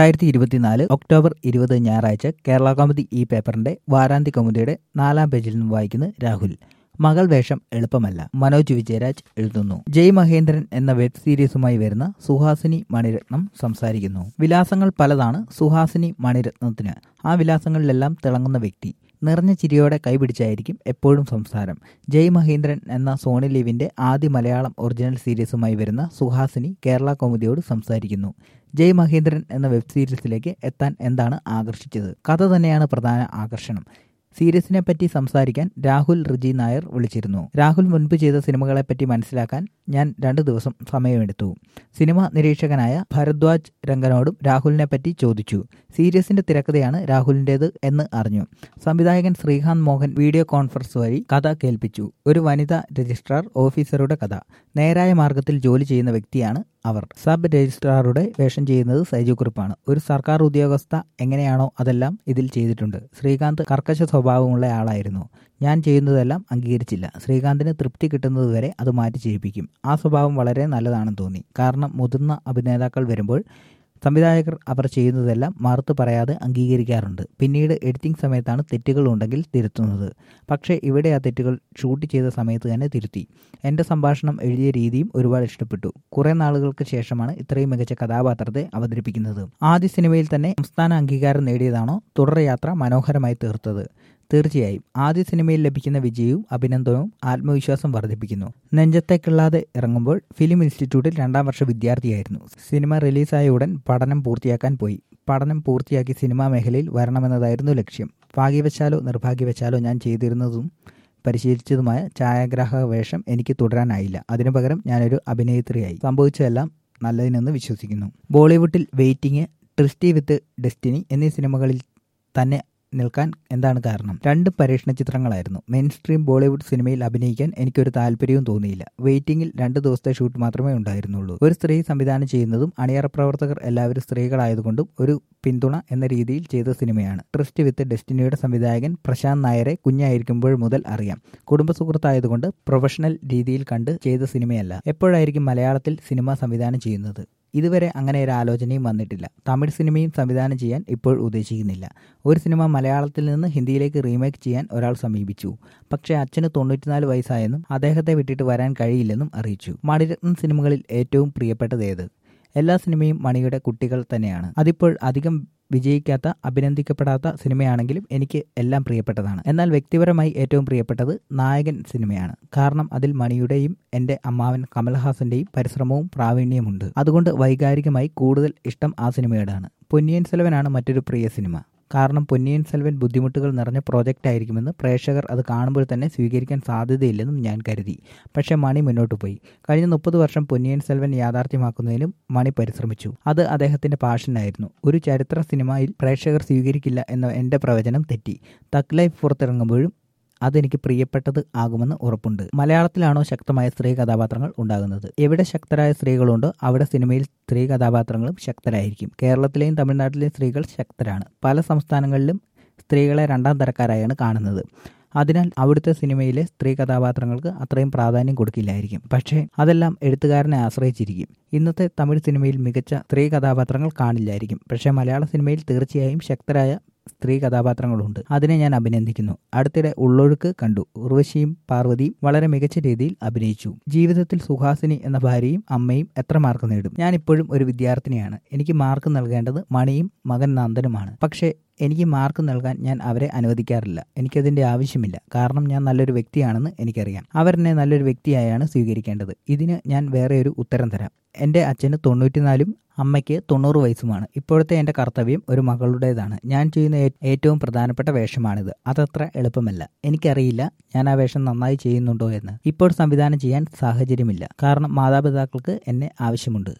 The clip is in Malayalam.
രണ്ടായിരത്തി ഇരുപത്തിനാല് ഒക്ടോബർ ഇരുപത് ഞായറാഴ്ച കേരള കൗമുദി ഈ പേപ്പറിന്റെ വാരാന്ത്യ കൗമുദിയുടെ നാലാം പേജിൽ നിന്നും വായിക്കുന്നു രാഹുൽ മകൾ വേഷം എളുപ്പമല്ല മനോജ് വിജയരാജ് എഴുതുന്നു ജയ് മഹേന്ദ്രൻ എന്ന വെബ് സീരീസുമായി വരുന്ന സുഹാസിനി മണിരത്നം സംസാരിക്കുന്നു വിലാസങ്ങൾ പലതാണ് സുഹാസിനി മണിരത്നത്തിന് ആ വിലാസങ്ങളിലെല്ലാം തിളങ്ങുന്ന വ്യക്തി നിറഞ്ഞ ചിരിയോടെ കൈപിടിച്ചായിരിക്കും എപ്പോഴും സംസാരം ജയ് മഹേന്ദ്രൻ എന്ന സോണി ലിവിന്റെ ആദ്യ മലയാളം ഒറിജിനൽ സീരീസുമായി വരുന്ന സുഹാസിനി കേരള കൗമുദിയോട് സംസാരിക്കുന്നു ജയ് മഹേന്ദ്രൻ എന്ന വെബ് സീരീസിലേക്ക് എത്താൻ എന്താണ് ആകർഷിച്ചത് കഥ തന്നെയാണ് പ്രധാന ആകർഷണം സീരീസിനെ പറ്റി സംസാരിക്കാൻ രാഹുൽ റിജി നായർ വിളിച്ചിരുന്നു രാഹുൽ മുൻപ് ചെയ്ത സിനിമകളെപ്പറ്റി മനസ്സിലാക്കാൻ ഞാൻ രണ്ടു ദിവസം സമയമെടുത്തു സിനിമ നിരീക്ഷകനായ ഭരദ്വാജ് രംഗനോടും രാഹുലിനെ പറ്റി ചോദിച്ചു സീരീസിന്റെ തിരക്കഥയാണ് രാഹുലിൻ്റെത് എന്ന് അറിഞ്ഞു സംവിധായകൻ ശ്രീകാന്ത് മോഹൻ വീഡിയോ കോൺഫറൻസ് വഴി കഥ കേൾപ്പിച്ചു ഒരു വനിതാ രജിസ്ട്രാർ ഓഫീസറുടെ കഥ നേരായ മാർഗത്തിൽ ജോലി ചെയ്യുന്ന വ്യക്തിയാണ് അവർ സബ് രജിസ്ട്രാറുടെ വേഷം ചെയ്യുന്നത് സൈജു കുറിപ്പാണ് ഒരു സർക്കാർ ഉദ്യോഗസ്ഥ എങ്ങനെയാണോ അതെല്ലാം ഇതിൽ ചെയ്തിട്ടുണ്ട് ശ്രീകാന്ത് കർക്കശ സ്വഭാവമുള്ള ആളായിരുന്നു ഞാൻ ചെയ്യുന്നതെല്ലാം അംഗീകരിച്ചില്ല ശ്രീകാന്തിന് തൃപ്തി കിട്ടുന്നതുവരെ അത് മാറ്റി ചെയ്യിപ്പിക്കും ആ സ്വഭാവം വളരെ നല്ലതാണെന്ന് തോന്നി കാരണം മുതിർന്ന അഭിനേതാക്കൾ വരുമ്പോൾ സംവിധായകർ അവർ ചെയ്യുന്നതെല്ലാം മറുത്തു പറയാതെ അംഗീകരിക്കാറുണ്ട് പിന്നീട് എഡിറ്റിംഗ് സമയത്താണ് തെറ്റുകൾ ഉണ്ടെങ്കിൽ തിരുത്തുന്നത് പക്ഷേ ഇവിടെ ആ തെറ്റുകൾ ഷൂട്ട് ചെയ്ത സമയത്ത് തന്നെ തിരുത്തി എൻ്റെ സംഭാഷണം എഴുതിയ രീതിയും ഒരുപാട് ഇഷ്ടപ്പെട്ടു കുറേ നാളുകൾക്ക് ശേഷമാണ് ഇത്രയും മികച്ച കഥാപാത്രത്തെ അവതരിപ്പിക്കുന്നത് ആദ്യ സിനിമയിൽ തന്നെ സംസ്ഥാന അംഗീകാരം നേടിയതാണോ തുടർയാത്ര മനോഹരമായി തീർത്തത് തീർച്ചയായും ആദ്യ സിനിമയിൽ ലഭിക്കുന്ന വിജയവും അഭിനന്ദനവും ആത്മവിശ്വാസം വർദ്ധിപ്പിക്കുന്നു നെഞ്ചത്തേക്കുള്ളാതെ ഇറങ്ങുമ്പോൾ ഫിലിം ഇൻസ്റ്റിറ്റ്യൂട്ടിൽ രണ്ടാം വർഷ വിദ്യാർത്ഥിയായിരുന്നു സിനിമ റിലീസായ ഉടൻ പഠനം പൂർത്തിയാക്കാൻ പോയി പഠനം പൂർത്തിയാക്കി സിനിമാ മേഖലയിൽ വരണമെന്നതായിരുന്നു ലക്ഷ്യം ഭാഗ്യവശാലോ നിർഭാഗ്യവശാലോ ഞാൻ ചെയ്തിരുന്നതും പരിശീലിച്ചതുമായ ഛായാഗ്രാഹക വേഷം എനിക്ക് തുടരാനായില്ല അതിനു പകരം ഞാനൊരു അഭിനേത്രിയായി സംഭവിച്ചതെല്ലാം നല്ലതിനെന്ന് വിശ്വസിക്കുന്നു ബോളിവുഡിൽ വെയിറ്റിംഗ് ട്രിസ്റ്റി വിത്ത് ഡെസ്റ്റിനി എന്നീ സിനിമകളിൽ തന്നെ നിൽക്കാൻ എന്താണ് കാരണം രണ്ട് പരീക്ഷണ ചിത്രങ്ങളായിരുന്നു മെയിൻ സ്ട്രീം ബോളിവുഡ് സിനിമയിൽ അഭിനയിക്കാൻ എനിക്കൊരു താല്പര്യവും തോന്നിയില്ല വെയിറ്റിംഗിൽ രണ്ട് ദിവസത്തെ ഷൂട്ട് മാത്രമേ ഉണ്ടായിരുന്നുള്ളൂ ഒരു സ്ത്രീ സംവിധാനം ചെയ്യുന്നതും അണിയറ പ്രവർത്തകർ എല്ലാവരും സ്ത്രീകളായതുകൊണ്ടും ഒരു പിന്തുണ എന്ന രീതിയിൽ ചെയ്ത സിനിമയാണ് ട്രസ്റ്റ് വിത്ത് ഡെസ്റ്റിനിയുടെ സംവിധായകൻ പ്രശാന്ത് നായരെ കുഞ്ഞായിരിക്കുമ്പോൾ മുതൽ അറിയാം കുടുംബ സുഹൃത്തായതുകൊണ്ട് പ്രൊഫഷണൽ രീതിയിൽ കണ്ട് ചെയ്ത സിനിമയല്ല എപ്പോഴായിരിക്കും മലയാളത്തിൽ സിനിമ സംവിധാനം ചെയ്യുന്നത് ഇതുവരെ അങ്ങനെ ഒരു ആലോചനയും വന്നിട്ടില്ല തമിഴ് സിനിമയും സംവിധാനം ചെയ്യാൻ ഇപ്പോൾ ഉദ്ദേശിക്കുന്നില്ല ഒരു സിനിമ മലയാളത്തിൽ നിന്ന് ഹിന്ദിയിലേക്ക് റീമേക്ക് ചെയ്യാൻ ഒരാൾ സമീപിച്ചു പക്ഷേ അച്ഛന് തൊണ്ണൂറ്റിനാല് വയസ്സായെന്നും അദ്ദേഹത്തെ വിട്ടിട്ട് വരാൻ കഴിയില്ലെന്നും അറിയിച്ചു മണിരത്നം സിനിമകളിൽ ഏറ്റവും പ്രിയപ്പെട്ടത് ഏത് എല്ലാ സിനിമയും മണിയുടെ കുട്ടികൾ തന്നെയാണ് അതിപ്പോൾ അധികം വിജയിക്കാത്ത അഭിനന്ദിക്കപ്പെടാത്ത സിനിമയാണെങ്കിലും എനിക്ക് എല്ലാം പ്രിയപ്പെട്ടതാണ് എന്നാൽ വ്യക്തിപരമായി ഏറ്റവും പ്രിയപ്പെട്ടത് നായകൻ സിനിമയാണ് കാരണം അതിൽ മണിയുടെയും എൻ്റെ അമ്മാവൻ കമൽഹാസന്റെയും പരിശ്രമവും പ്രാവീണ്യമുണ്ട് അതുകൊണ്ട് വൈകാരികമായി കൂടുതൽ ഇഷ്ടം ആ സിനിമയോടാണ് പൊന്നിയൻ സെലവനാണ് മറ്റൊരു പ്രിയ സിനിമ കാരണം പൊന്നിയൻ സെൽവൻ ബുദ്ധിമുട്ടുകൾ നിറഞ്ഞ പ്രോജക്റ്റ് ആയിരിക്കുമെന്ന് പ്രേക്ഷകർ അത് കാണുമ്പോൾ തന്നെ സ്വീകരിക്കാൻ സാധ്യതയില്ലെന്നും ഞാൻ കരുതി പക്ഷേ മണി മുന്നോട്ട് പോയി കഴിഞ്ഞ മുപ്പത് വർഷം പൊന്നിയൻ സെൽവൻ യാഥാർത്ഥ്യമാക്കുന്നതിനും മണി പരിശ്രമിച്ചു അത് അദ്ദേഹത്തിന്റെ പാഷനായിരുന്നു ഒരു ചരിത്ര സിനിമയിൽ പ്രേക്ഷകർ സ്വീകരിക്കില്ല എന്ന എൻ്റെ പ്രവചനം തെറ്റി തക് ലൈഫ് പുറത്തിറങ്ങുമ്പോഴും അതെനിക്ക് പ്രിയപ്പെട്ടത് ആകുമെന്ന് ഉറപ്പുണ്ട് മലയാളത്തിലാണോ ശക്തമായ സ്ത്രീ കഥാപാത്രങ്ങൾ ഉണ്ടാകുന്നത് എവിടെ ശക്തരായ സ്ത്രീകളുണ്ടോ അവിടെ സിനിമയിൽ സ്ത്രീ കഥാപാത്രങ്ങളും ശക്തരായിരിക്കും കേരളത്തിലെയും തമിഴ്നാട്ടിലെയും സ്ത്രീകൾ ശക്തരാണ് പല സംസ്ഥാനങ്ങളിലും സ്ത്രീകളെ രണ്ടാം തരക്കാരായാണ് കാണുന്നത് അതിനാൽ അവിടുത്തെ സിനിമയിലെ സ്ത്രീ കഥാപാത്രങ്ങൾക്ക് അത്രയും പ്രാധാന്യം കൊടുക്കില്ലായിരിക്കും പക്ഷേ അതെല്ലാം എഴുത്തുകാരനെ ആശ്രയിച്ചിരിക്കും ഇന്നത്തെ തമിഴ് സിനിമയിൽ മികച്ച സ്ത്രീ കഥാപാത്രങ്ങൾ കാണില്ലായിരിക്കും പക്ഷേ മലയാള സിനിമയിൽ തീർച്ചയായും ശക്തരായ സ്ത്രീ കഥാപാത്രങ്ങളുണ്ട് അതിനെ ഞാൻ അഭിനന്ദിക്കുന്നു അടുത്തിടെ ഉള്ളൊഴുക്ക് കണ്ടു ഉർവശിയും പാർവതിയും വളരെ മികച്ച രീതിയിൽ അഭിനയിച്ചു ജീവിതത്തിൽ സുഹാസിനി എന്ന ഭാര്യയും അമ്മയും എത്ര മാർക്ക് നേടും ഞാൻ ഇപ്പോഴും ഒരു വിദ്യാർത്ഥിനിയാണ് എനിക്ക് മാർക്ക് നൽകേണ്ടത് മണിയും മകൻ നന്ദനുമാണ് പക്ഷേ എനിക്ക് മാർക്ക് നൽകാൻ ഞാൻ അവരെ അനുവദിക്കാറില്ല എനിക്കതിൻ്റെ ആവശ്യമില്ല കാരണം ഞാൻ നല്ലൊരു വ്യക്തിയാണെന്ന് എനിക്കറിയാം അവരെന്നെ നല്ലൊരു വ്യക്തിയായാണ് സ്വീകരിക്കേണ്ടത് ഇതിന് ഞാൻ വേറെ ഒരു ഉത്തരം തരാം എൻ്റെ അച്ഛന് തൊണ്ണൂറ്റിനാലും അമ്മയ്ക്ക് തൊണ്ണൂറ് വയസ്സുമാണ് ഇപ്പോഴത്തെ എൻ്റെ കർത്തവ്യം ഒരു മകളുടേതാണ് ഞാൻ ചെയ്യുന്ന ഏറ്റവും പ്രധാനപ്പെട്ട വേഷമാണിത് അതത്ര എളുപ്പമല്ല എനിക്കറിയില്ല ഞാൻ ആ വേഷം നന്നായി ചെയ്യുന്നുണ്ടോ എന്ന് ഇപ്പോൾ സംവിധാനം ചെയ്യാൻ സാഹചര്യമില്ല കാരണം മാതാപിതാക്കൾക്ക് എന്നെ ആവശ്യമുണ്ട്